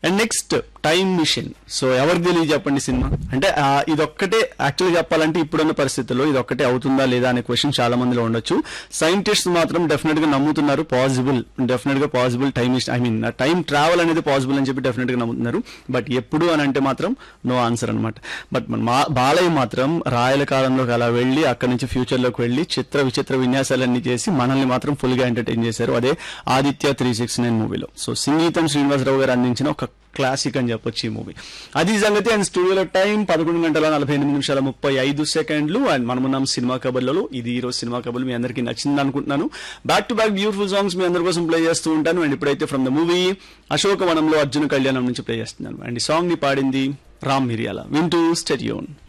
and next time machine so ఎవరికి తెలియదు చెప్పండి సినిమా అంటే ఆ, ఇదొక్కటే యాక్చువల్గా చెప్పాలంటే ఇప్పుడున్న పరిస్థితుల్లో ఇదొక్కటే అవుతుందా లేదా అనే క్వశ్చన్ చాలా మందిలో ఉండొచ్చు సైంటిస్ట్ మాత్రం డెఫినెట్ గా నమ్ముతున్నారు పాసిబుల్ డెఫినెట్ గా possible time I mean time travel అనేది పాసిబుల్ అని చెప్పి డెఫినెట్ గా నమ్ముతున్నారు బట్ ఎప్పుడు అని అంటే మాత్రం నో ఆన్సర్ అనమాట బట్ మన మా- బాలయ్య మాత్రం రాయల కాలంలోకి అలా వెళ్ళి అక్కడి నుంచి ఫ్యూచర్ లోకి వెళ్ళి చిత్ర విచిత్ర విన్యాసాలన్నీ చేసి మనల్ని మాత్రం ఫుల్ గా ఎంటర్టైన్ చేశారు అదే ఆదిత్య త్రీ సిక్స్ నైన్ మూవీలో సో సంగీతం శ్రీనివాసరావు గారు అందించిన ఒక క్లాసిక్ అని చెప్పొచ్చు ఈ మూవీ అది ఈ సంగతి అండ్ స్టూడియోలో టైం పదకొండు గంటల నలభై ఎనిమిది నిమిషాల ముప్పై ఐదు సెకండ్లు అండ్ మనమున్నాం సినిమా కబర్లలో ఇది ఈ రోజు సినిమా కబర్లు మీ అందరికీ నచ్చింది అనుకుంటున్నాను back to back beautiful songs మీ అందరి కోసం ప్లే చేస్తూ ఉంటాను అండ్ ఇప్పుడైతే ఫ్రమ్ ద మూవీ అశోకవనంలో అర్జున కళ్యాణం నుంచి ప్లే చేస్తున్నాను అండ్ ఈ సాంగ్ ని పాడింది రామ్ మిరియాల వింటూ స్టెడియోన్